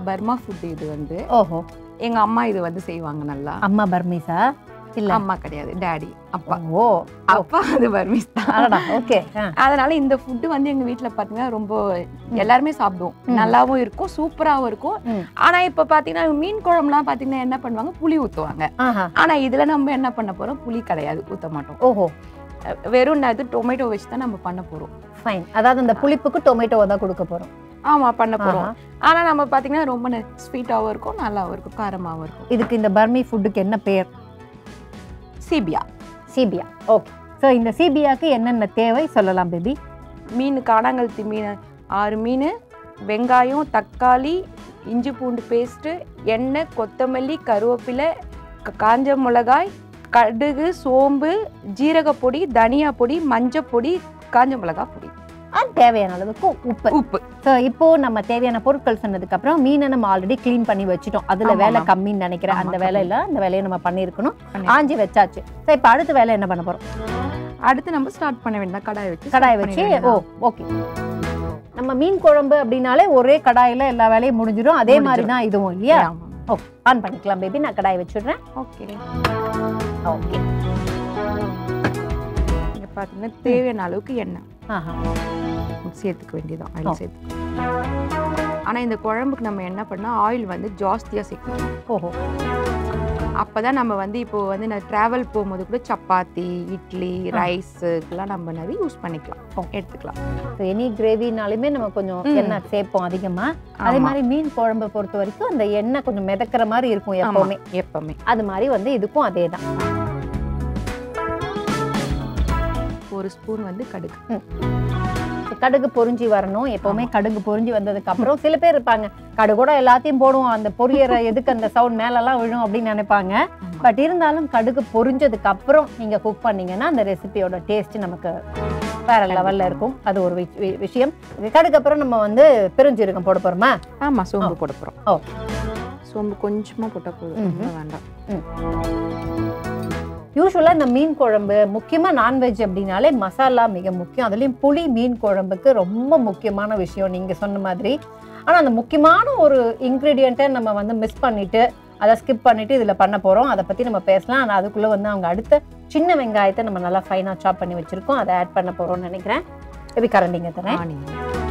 Burma food இது வந்து ஓஹோ எங்க அம்மா இது வந்து செய்வாங்க நல்லா அம்மா பர்மீஸா இல்ல அம்மா கிடையாது டாடி அப்பா ஓ அப்பா அது பர்மீஸ் தான் அடடா ஓகே அதனால இந்த ஃபுட்டு வந்து எங்க வீட்ல பாத்தீங்கன்னா ரொம்ப எல்லாருமே சாப்பிடுவோம் ம். நல்லாவும் இருக்கும் சூப்பராவும் இருக்கும் ம். ஆனா இப்ப பாத்தீங்கன்னா மீன் குழம்புலாம் பாத்தீங்கன்னா என்ன பண்ணுவாங்க புளி ஊத்துவாங்க ஆஹா ஆனா இதுல நம்ம என்ன பண்ண போறோம் புளி கிடையாது ஊத்த மாட்டோம் ஓஹோ அஹ் வெறும் இது டொமேட்டோ வச்சு தான் நம்ம பண்ண போறோம் ஃபைன் அதாவது இந்த புளிப்புக்கு டொமேட்டோவை தான் கொடுக்க போறோம் ஆமா பண்ண போறோம் ஆஹா. ஆனா நம்ம பாத்தீங்கன்னா ரொம்ப ஸ்வீட்டாவும் இருக்கும் நல்லாவும் இருக்கும் காரமாவும் இருக்கும் இதுக்கு இந்த பர்மி ஃபுட்டுக்கு என்ன பேர் சீபியா சிபியா ஓகே ஸோ இந்த சிபியாக்கு என்னென்ன தேவை சொல்லலாம் பேபி மீன் காணாங்கழுத்தி மீன் ஆறு மீன் வெங்காயம் தக்காளி இஞ்சி பூண்டு பேஸ்ட்டு எண்ணெய் கொத்தமல்லி கருவேப்பிலை க- காஞ்ச மிளகாய் கடுகு சோம்பு ஜீரகப்பொடி தனியா பொடி மஞ்சள் பொடி காஞ்ச மிளகாய் பொடி அது தேவையான அளவுக்கு உப்பு உப்பு ஸோ இப்போ நம்ம தேவையான பொருட்கள் சொன்னதுக்கு அப்புறம் மீனை நம்ம ஆல்ரெடி க்ளீன் பண்ணி வச்சுட்டோம் அதுல ஆமா, வேலை ma'am. கம்மின்னு நினைக்கிறேன் ஆமா, அந்த கம்மி. வேலையில அந்த வேலையை நம்ம பண்ணியிருக்கணும் பண்ணி- ஆஞ்சி வச்சாச்சு ஸோ இப்போ அடுத்த வேலை என்ன பண்ண போறோம் அடுத்து நம்ம ஸ்டார்ட் பண்ண வேண்டாம் கடாய் வச்சு கடாய் start வச்சு பண்ணிட ஓ வேண்டியதுதான். ஓகே நம்ம மீன் குழம்பு அப்படின்னாலே ஒரே கடாயில எல்லா வேலையும் முடிஞ்சிடும் அதே மாதிரி முடிஞ்சிடும். தான் இதுவும் இல்லையா ஆமா. ஓகே ஆன் பண்ணிக்கலாம் பேபி நான் கடாய் வச்சுடுறேன் ஓகே ஓகே இங்க பாத்தீங்கன்னா தேவையான அளவுக்கு எண்ணெய் ஆஹா சேர்த்துக்க வேண்டியதான் ஓ. ஆயில் சேர்த்து ஆனா இந்த குழம்புக்கு நம்ம என்ன பண்ணா ஆயில் வந்து ஜாஸ்தியா சேர்க்கணும் ஓஹோ அப்பதான் நம்ம வந்து இப்போ வந்து நான் டிராவல் போகும்போது கூட சப்பாத்தி இட்லி ஆ. ரைஸுக்கெல்லாம் நம்ம நிறைய யூஸ் பண்ணிக்கலாம் ஓ. எடுத்துக்கலாம் ஸோ எனி கிரேவினாலுமே நம்ம கொஞ்சம் ம். எண்ணெய் சேர்ப்போம் அதிகமா அதே ஆமா. மாதிரி மீன் குழம்பை பொறுத்த வரைக்கும் அந்த எண்ணெய் கொஞ்சம் மிதக்கிற மாதிரி இருக்கும் ஆமா, எப்பவுமே எப்பவுமே அது மாதிரி வந்து இதுக்கும் அதே தான் ஒரு ஸ்பூன் வந்து கடுகு கடுகு பொரிஞ்சு வரணும் எப்பவுமே கடுகு பொரிஞ்சு வந்ததுக்கு அப்புறம் சில பேர் இருப்பாங்க கடுகோட எல்லாத்தையும் போடுவோம் அந்த பொரியற எதுக்கு அந்த சவுண்ட் மேலெல்லாம் விழும் அப்படின்னு நினைப்பாங்க ஆமா. பட் இருந்தாலும் கடுகு பொரிஞ்சதுக்கு அப்புறம் நீங்க குக் பண்ணீங்கன்னா அந்த ரெசிபியோட டேஸ்ட் நமக்கு வேற லெவல்ல இருக்கும் அது ஒரு வி- வி- விஷயம் கடுகு அப்புறம் நம்ம வந்து பெருஞ்சீரகம் போட போறோமா ஆமா சோம்பு போட போறோம் ஓ. சோம்பு கொஞ்சமா போட்டா போதும் ம்ஹும். ரொம்ப வேண்டாம் யூஸ்வலா இந்த மீன் குழம்பு முக்கியமா நான்வெஜ் அப்படின்னாலே மசாலா மிக முக்கியம் அதுலயும் புளி மீன் குழம்புக்கு ரொம்ப முக்கியமான விஷயம் நீங்க சொன்ன மாதிரி ஆனா அந்த முக்கியமான ஒரு இன்க்ரீடியண்ட்டை நம்ம வந்து மிஸ் பண்ணிட்டு அதை ஸ்கிப் பண்ணிட்டு இதுல பண்ண போறோம் அதை பத்தி நம்ம பேசலாம் ஆனா அதுக்குள்ள வந்து அவங்க அடுத்த சின்ன வெங்காயத்தை நம்ம நல்லா ஃபைனா சாப் பண்ணி வச்சிருக்கோம் அதை ஆட் பண்ண போறோம்னு நினைக்கிறேன் எப்படி கரண்டிங்க தரேன் ஆனியன்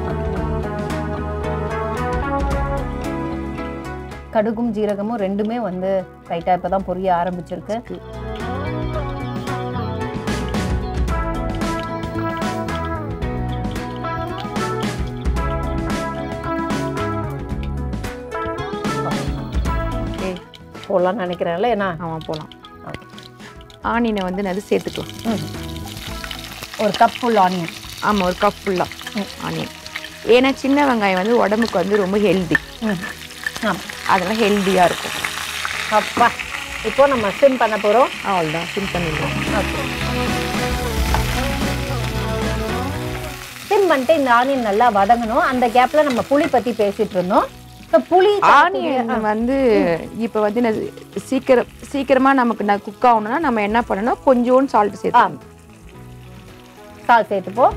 கடுகும் ஜீரகமும் ரெண்டுமே வந்து லைட்டா இப்பதான் பொரிய ஆரம்பிச்சிருக்கு ஓகே போடலாம்னு நினைக்கிறேன்ல ஏன்னா ஆமா போலாம் ஆனியனை வந்து அது சேர்த்துக்கலாம் ம். ஒரு கப் ஃபுல் ஆனியன் ஆமா ஒரு கப் ஃபுல்லா ம். ஆனியன் ஏன்னா சின்ன வெங்காயம் வந்து உடம்புக்கு வந்து ரொம்ப ஹெல்தி ஆமாம் அதெல்லாம் ஹெல்தியா இருக்கும் அப்பா இப்போ நம்ம ஸ்டிம் பண்ண போறோம் அவ்வளோதான் சிம் பண்ணிடலாம் ஸ்டிம் பண்ணிட்டு இந்த ஆனியன் நல்லா வதங்கணும் அந்த கேப்ல நம்ம புளி பத்தி பேசிட்டு இருந்தோம் இப்போ புளி ஆனியன் வந்து இப்போ வந்து நான் சீக்கிரம் சீக்கிரமா நமக்கு நான் குக் ஆகணும்னா நம்ம என்ன பண்ணணும் கொஞ்சோண்டு சால்ட் சேர்த்து சால் சேர்த்துப்போம்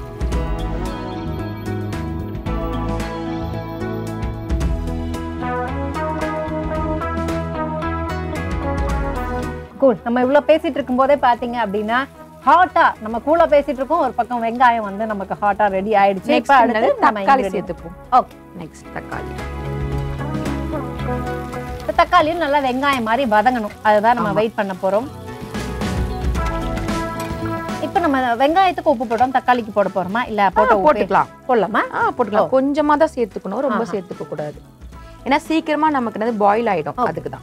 கூல் நம்ம இவ்வளவு பேசிட்டு இருக்கும்போதே பாத்தீங்க அப்படின்னா ஹாட்டா நம்ம கூலா பேசிட்டு இருக்கோம் ஒரு பக்கம் வெங்காயம் வந்து நமக்கு ஹாட்டா ரெடி ஆயிடுச்சு நெக்ஸ்ட் இப்ப அடுத்து நம்ம தக்காளி ingredient- சேர்த்துப்போம் ஓகே நெக்ஸ்ட் தக்காளி இப்ப தக்காளியும் நல்லா வெங்காயம் மாதிரி வதங்கணும் அதுதான் நம்ம ஆமா. வெயிட் பண்ண போறோம் இப்போ நம்ம வெங்காயத்துக்கு உப்பு போட்டோம் தக்காளிக்கு போட போறோமா இல்ல போட்ட உப்பு போட்டுக்கலாம் போடலாமா ஆ போட்டுக்கலாம் கொஞ்சமா தான் சேர்த்துக்கணும் ரொம்ப ஆஹா. சேர்த்துக்க கூடாது ஏன்னா சீக்கிரமா நமக்கு என்னது பாயில் ஆயிடும் Okay. அதுக்கு தான்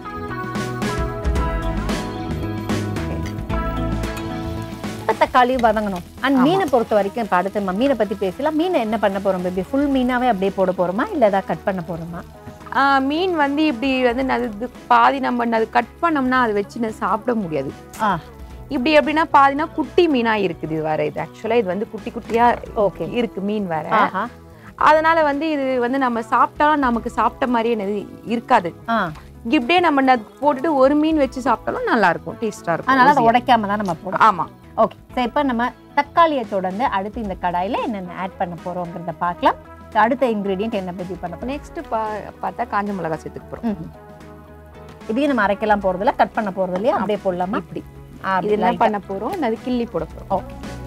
இப்ப தக்காளி வதங்கணும் அண்ட் ஆமா. மீனை பொறுத்த வரைக்கும் இப்ப அடுத்து நம்ம மீனை பத்தி பேசலாம் மீனை என்ன பண்ண போறோம் பேபி ஃபுல் மீனாவே அப்படியே போட போறோமா இல்ல ஏதாவது கட் பண்ண போறோமா ஆ, மீன் வந்து இப்படி வந்து நது இது பாதி நம்ம அது கட் பண்ணோம்னா அதை வச்சு நான் சாப்பிட முடியாது ஆ இப்படி எப்படின்னா பாதினா குட்டி மீனா இருக்குது இது வேற இது ஆக்சுவலா இது வந்து குட்டி குட்டியா ஓகே இருக்கு மீன் வேற ஆஹா அதனால வந்து இது வந்து நம்ம சாப்பிட்டாலும் நமக்கு சாப்பிட்ட மாதிரியே என்னது இருக்காது ஆ இப்படியே நம்ம ந- போட்டுட்டு ஒரு மீன் வச்சு சாப்பிட்டாலும் நல்லா இருக்கும் டேஸ்டா இருக்கும் அதனால அதை ருசியா. உடைக்காம தான் நம்ம போடுறோம் ஆமா ஓகே ஸோ இப்போ நம்ம தக்காளியை தொடர்ந்து அடுத்து இந்த கடாயில என்னென்ன ஆட் பண்ண போறோங்கிறத பார்க்கலாம் அடுத்த இன்க்ரீடியன்ட் என்ன பத்தி பண்ண போறோம் நெக்ஸ்ட் பா பார்த்தா காஞ்ச மிளகாய் சேர்த்துக்க போகிறோம் ம்ஹும். இதையும் நம்ம அரைக்கலாம் போறதில்ல கட் பண்ண போறது இல்லையா அப்படியே போடலாமா இப்படி அப்படி இது என்ன light ஆ. பண்ண போகிறோம் அது கிள்ளி போட போகிறோம்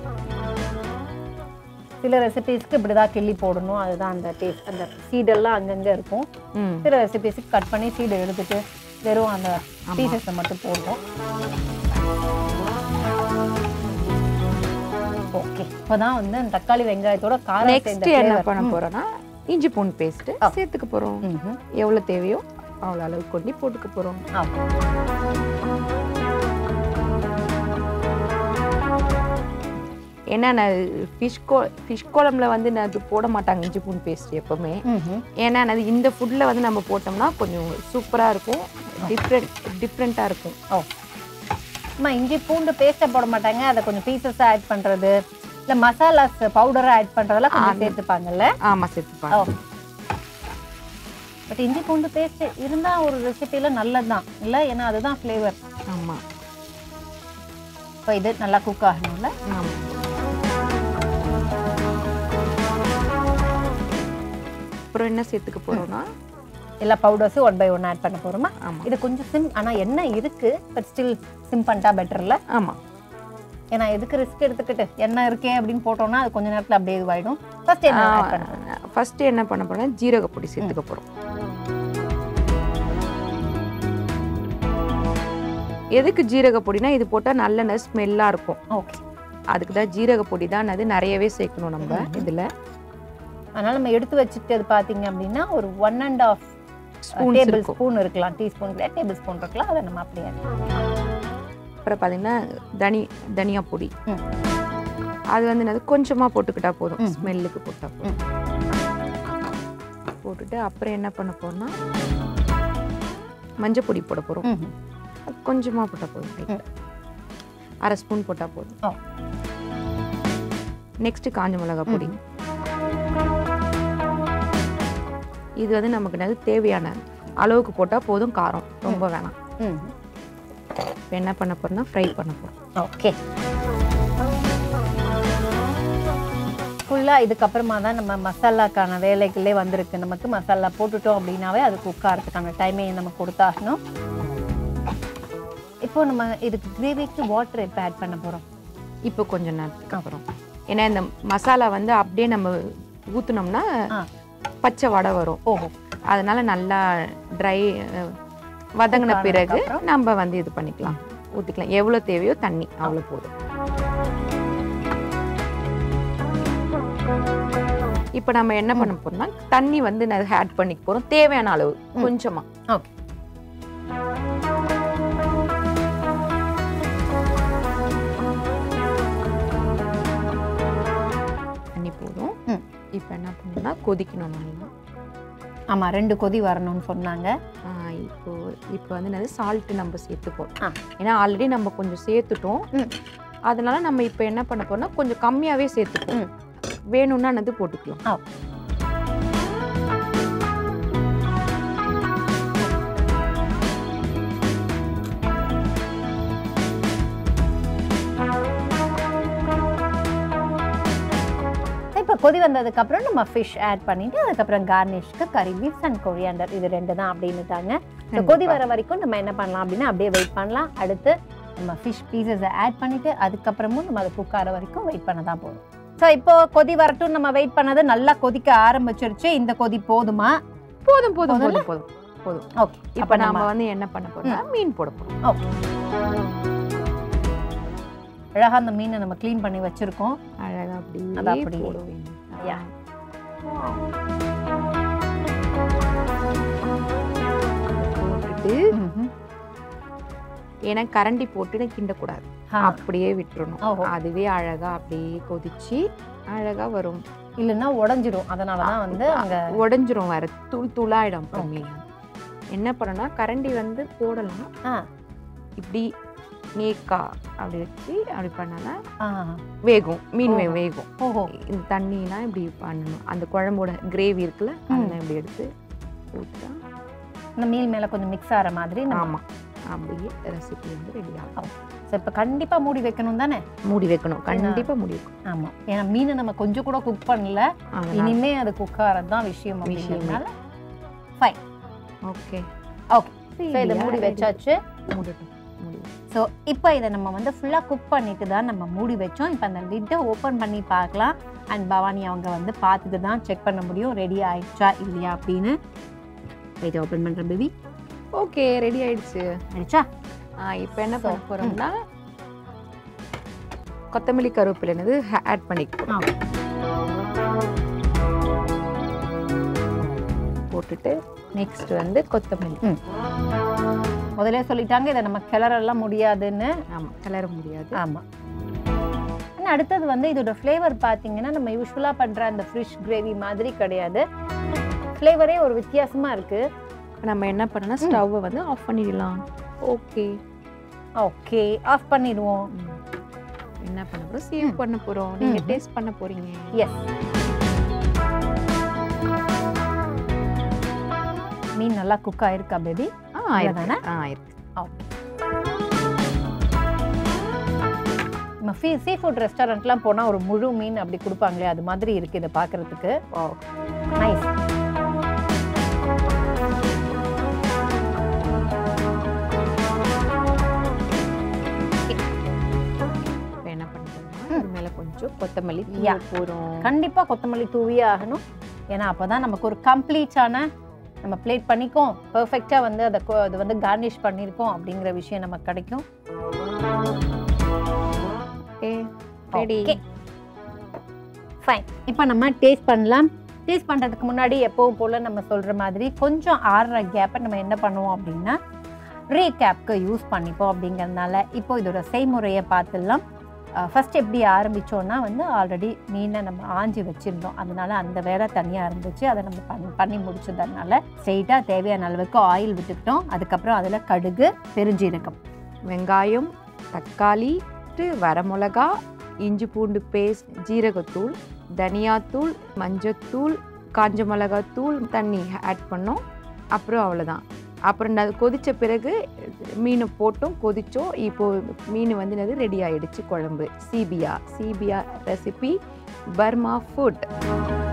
சில ரெசிபீஸ்க்கு இப்படிதான் கிள்ளி போடணும் அதுதான் அந்த டேஸ்ட் அந்த சீடெல்லாம் அங்கங்க இருக்கும் ம் சில ரெசிபீஸ்க்கு கட் பண்ணி சீடை எடுத்துட்டு வெறும் அந்த பீசஸை மட்டும் போடுவோம் ஓகே இப்போதான் வந்து அந்த தக்காளி வெங்காயத்தோட காரம் நெக்ஸ்ட் சேர்ந்த என்ன flavor. பண்ண போறோம்னா இஞ்சி பூண்டு பேஸ்ட் ஆ. சேர்த்துக்க போறோம் ம்ஹும். எவ்வளவு தேவையோ அவ்வளவு அளவு கொண்டு போட்டுக்க போறோம் ஆ. ஏன்னா நான் ஃபிஷ் கோ ஃபிஷ் குழம்புல வந்து நான் அது போட மாட்டாங்க இஞ்சி பூண்டு பேஸ்ட் எப்பவுமே ம்ஹும். ஏன்னா அது இந்த ஃபுட்டில் வந்து நம்ம போட்டோம்னா கொஞ்சம் சூப்பராக இருக்கும் டிஃப்ரெண்ட் டிஃப்ரெண்ட்டாக இருக்கும் ஓ அம்மா இஞ்சி பூண்டு பேஸ்ட்டை போட மாட்டாங்க அதை கொஞ்சம் பீசஸாக ஆட் பண்றது இல்ல மசாலாஸ் பவுடரா ஆட் பண்றதெல்லாம் கொஞ்சம் சேர்த்துப்பாங்கல்ல ஆமாம் சேர்த்துப்பாங்க ஓ பட் இஞ்சி பூண்டு பேஸ்ட் இருந்தா ஒரு ரெசிபியில நல்லதுதான் இல்ல ஏன்னா அதுதான் ஃப்ளேவர் ஆமாம் இப்போ இது நல்லா குக் ஆகணும்ல ஆமாம் அப்புறம் என்ன சேர்த்துக்க போறோம்னா எல்லா பவுடர்ஸும் ஒன் பை ஒன் ஆட் பண்ண போறோமா ஆமாம் இது கொஞ்சம் சிம் ஆனா என்ன இருக்கு பட் ஸ்டில் சிம் பண்ணிட்டா பெட்டர்ல ஆமாம் ஏன்னா எதுக்கு ரிஸ்க் எடுத்துக்கிட்டு என்ன இருக்கே அப்படின்னு போட்டோம்னா அது கொஞ்ச நேரத்துல அப்படியே இதுவாயிடும் ஃபர்ஸ்ட் என்ன ஆட் பண்ண ஃபர்ஸ்ட் என்ன பண்ண போறோம்னா ஜீரக பொடி சேர்த்துக்க போறோம் எதுக்கு ஜீரக பொடினா இது போட்டா நல்ல ஸ்மெல்லா இருக்கும் ஓகே அதுக்கு தான் ஜீரக பொடி தான் அது நிறையவே சேர்க்கணும் நம்ம இதுல அதனால நம்ம எடுத்து வச்சுட்டு அது பாத்தீங்க அப்படின்னா ஒரு one and half spoon table இருக்கும் ஸ்பூன் இருக்கலாம் டீஸ்பூன் டேபிள் ஸ்பூன் இருக்கலாம் அதை நம்ம அப்படியே add பண்ணலாம். அப்புறம் பாத்தீங்கன்னா தனி தனியா பொடி ம். அது வந்து என்னது கொஞ்சமா போட்டுக்கிட்டா போதும் ம். ஸ்மெல்லுக்கு போட்டா போதும் போட்டுட்டு அப்புறம் என்ன பண்ண போறோம்னா மஞ்சள் பொடி போட போறோம் ம்ஹும். அது கொஞ்சமா போட்டா போதும் light ஆ. அரை ஸ்பூன் போட்டா போதும் ஓ. நெக்ஸ்ட் காஞ்ச மிளகாய் பொடி இது வந்து நமக்கு என்னது தேவையான அளவுக்கு போட்டா போதும் காரம் ரொம்ப வேணாம் ம்ஹும். இப்போ என்ன பண்ண போறோம்னா ஃப்ரை பண்ண போறோம் ஓகே ஃபுல்லாக இதுக்கப்புறமா தான் நம்ம மசாலாக்கான வேலைகளே வந்திருக்கு நமக்கு மசாலா போட்டுட்டோம் அப்படின்னாவே அது குக் ஆகிறதுக்கான டைமே நம்ம கொடுத்தாகணும் இப்போ நம்ம இதுக்கு கிரேவிக்கு வாட்டர் இப்போ ஆட் பண்ண போகிறோம் இப்போ கொஞ்ச நேரத்துக்கு அப்புறம் ஏன்னா இந்த மசாலா வந்து அப்படியே நம்ம ஊத்துனோம்னா ஆ. பச்சை வடை வரும் ஓஹோ அதனால நல்லா ட்ரை வதங்கின Cook பிறகு ஆனதுக்கப்புறம்? நம்ம வந்து இது பண்ணிக்கலாம் ஊற்றிக்கலாம் எவ்வளோ தேவையோ தண்ணி அவ்வளோ போதும் இப்போ நம்ம என்ன பண்ண போறோம்னா தண்ணி வந்து நான் ஆட் பண்ணிக்க போறோம் தேவையான அளவு கொஞ்சமா ஓகே தண்ணி போதும் ம். இப்போ என்ன பண்ணணும்னா கொதிக்கணும் நல்லா ஆமாம் ரெண்டு கொதி வரணும்னு சொன்னாங்க ஆ, இப்போ இப்போ வந்து என்னது சால்ட்டு நம்ம சேர்த்துப்போம் ஆ. ஏன்னா ஆல்ரெடி நம்ம கொஞ்சம் சேர்த்துட்டோம் ம். அதனால நம்ம இப்போ என்ன பண்ண போறோம்னா கொஞ்சம் கம்மியாவே சேர்த்துப்போம் ம். வேணும்னா என்னது போட்டுக்கலாம் ஆ. இப்போ கொதி வந்ததுக்கு அப்புறம் நம்ம ஃபிஷ் ஆட் பண்ணிட்டு அதுக்கப்புறம் கார்னிஷ்க்கு கறி லீவ்ஸ் அண்ட் கொரியாண்டர் இது ரெண்டு தான் அப்படின்னுட்டாங்க So, கொதி வர வரைக்கும் நம்ம என்ன பண்ணலாம் அப்படின்னா அப்படியே வெயிட் பண்ணலாம் அடுத்து நம்ம ஃபிஷ் பீசஸை ஆட் பண்ணிட்டு அதுக்கப்புறமும் நம்ம அதை குக் ஆகிற வரைக்கும் வெயிட் பண்ண தான் போதும் ஸோ இப்போ கொதி வரட்டும் நம்ம வெயிட் பண்ணது நல்லா கொதிக்க ஆரம்பிச்சிருச்சு இந்த கொதி போதுமா போதும் போதும் போதும்ல? போதும் போதும் போதும் ஓகே இப்போ நம்ம வந்து என்ன பண்ண போறோம்னா மீன் போட போறோம் அழகா அந்த மீனை நம்ம க்ளீன் பண்ணி வச்சிருக்கோம் அழகா அது அப்படியே அப்படியே. போட வேண்டியது Yeah. போட்டுட்டு ஏன்னா கரண்டி போட்டு கிண்டக்கூடாது ஆ, அப்படியே விட்டுறணும் ஓஹோ. அதுவே அழகா அப்படியே கொதிச்சு அழகா வரும் இல்லைன்னா உடஞ்சிரும் அதனால தான் வந்து அங்க உடஞ்சிரும் வேற தூள் தூளாயிடும் அப்புறம் மீன் என்ன பண்ணணும்னா கரண்டி வந்து போடலாம் ஆ, இப்படி நேக்கா அப்படி வச்சு அப்படி பண்ணனா ஆ, வேகும் மீன் வே- ஓஹோ. வேகும் ஓஹோ இந்த தண்ணிலாம் இப்படி பண்ணணும் அந்த குழம்போட கிரேவி இருக்குல்ல அதெல்லாம் இப்படி எடுத்து ஊற்றா இந்த மீல் மேல கொஞ்சம் மிக்ஸ் ஆகிற மாதிரி நம்ம ஆமா அப்படியே ரெசிபி வந்து ரெடி ஆகும் ஸோ ஸோ இப்போ கண்டிப்பா மூடி வைக்கணும் தானே மூடி வைக்கணும் கண்டிப்பா மூடி வைக்கணும் ஆமா ஏன்னா மீனை நம்ம கொஞ்சம் கூட குக் பண்ணல அதனால இனிமே அது குக் ஆகிறது தான் விஷயம் விஷயமே. அப்படிங்கிறதுனால ஃபைன் ஓகே ஓகே ஸோ இதை மூடி வச்சாச்சு மூடட்டும் மூடி ஸோ இப்போ இதை நம்ம வந்து ஃபுல்லாக குக் பண்ணிட்டு தான் நம்ம மூடி வச்சோம் இப்போ அந்த லிட்டை ஓப்பன் பண்ணி பார்க்கலாம் அண்ட் பவானி அவங்க வந்து பார்த்துட்டு தான் செக் பண்ண முடியும் ரெடி ஆயிடுச்சா இல்லையா அப்படின்னு இதை ஓப்பன் பண்ணுற பேபி ஓகே ரெடி ஆயிடுச்சு ஆயிடுச்சா இப்போ என்ன So, பண்ண போறோம்னா கொத்தமல்லி கருவேப்பிலைனது ஆட் பண்ணிக்கிறோம் ஆ போட்டுட்டு நெக்ஸ்ட் வந்து கொத்தமல்லி முதல்ல சொல்லிட்டாங்க இதை நம்ம கிளறலாம் முடியாதுன்னு ஆமா கிளற முடியாது ஆமாம் ஆனால் அடுத்தது வந்து இதோட ஃப்ளேவர் பார்த்தீங்கன்னா நம்ம யூஸ்வலாக பண்ணுற அந்த ஃபிஷ் கிரேவி மாதிரி கிடையாது ஃப்ளேவரே ஒரு வித்தியாசமாக இருக்குது இப்ப நம்ம என்ன பண்ணலாம் ஸ்டவ்வை வந்து ஆஃப் பண்ணிடலாம் ஓகே ஓகே ஆஃப் பண்ணிடுவோம் என்ன பண்ண போறோம் சேவ் பண்ண போறோம் நீங்க ம். டேஸ்ட் பண்ண போறீங்க எஸ் மீன் நல்லா குக் ஆயிருக்கா பேபி ஆ இருக்கு இவ்வளவுதானே? ஆ இருக்கு நம்ம ஃபீ சீ ஃபுட் ரெஸ்டாரண்ட்லாம் போனால் ஒரு முழு மீன் அப்படி கொடுப்பாங்களே அது மாதிரி இருக்கு இதை பார்க்கறதுக்கு Wow. நைஸ் இப்ப என்ன பண்ண போறோம்னா இது மேல கொஞ்சம் கொத்தமல்லி Yeah. தூவ போறோம் கண்டிப்பாக கொத்தமல்லி தூவியே ஆகணும் ஏன்னா அப்போ தான் நமக்கு ஒரு கம்ப்ளீட்டான நம்ம பிளேட் பண்ணிக்கோம் பர்ஃபெக்டாக வந்து அதை கொ- அது வந்து கார்னிஷ் பண்ணியிருக்கோம் அப்படிங்கிற விஷயம் நமக்கு கிடைக்கும் ஓகே ரெடி ஓகே ஃபைன் இப்போ நம்ம டேஸ்ட் பண்ணலாம் டேஸ்ட் பண்ணுறதுக்கு முன்னாடி எப்பவும் போல் நம்ம சொல்கிற மாதிரி கொஞ்சம் ஆறுற கேப்பை நம்ம என்ன பண்ணுவோம் அப்படின்னா ரீகேப்க்கு யூஸ் பண்ணிப்போம் அப்படிங்கிறதுனால இப்போ இதோட செய்முறையை பார்த்துடலாம் ஃபர்ஸ்ட் எப்படி ஆரம்பிச்சோம்னா வந்து ஆல்ரெடி மீனை நம்ம ஆஞ்சி வச்சுருந்தோம் அதனால அந்த வேலை தனியாக இருந்துச்சு அதை நம்ம பண்ணி பண்ணி முடிச்சதுனால ஸ்ட்ரெயிட்டாக தேவையான அளவுக்கு ஆயில் விட்டுக்கிட்டோம் அதுக்கப்புறம் அதில் கடுகு பெருஞ்சீரகம் வெங்காயம் தக்காளி ட்டு வரமிளகா இஞ்சி பூண்டு பேஸ்ட் ஜீரகத்தூள் தனியாத்தூள் மஞ்சத்தூள் காஞ்ச மிளகாத்தூள் தண்ணி ஆட் பண்ணோம் அப்புறம் அவ்வளோதான் அப்புறம் அது கொதிச்ச பிறகு மீனை போட்டும் கொதிச்சோம் இப்போ மீன் வந்து என்னது ரெடி ஆயிடுச்சு குழம்பு சிபியா சிபியா ரெசிபி பர்மா ஃபுட்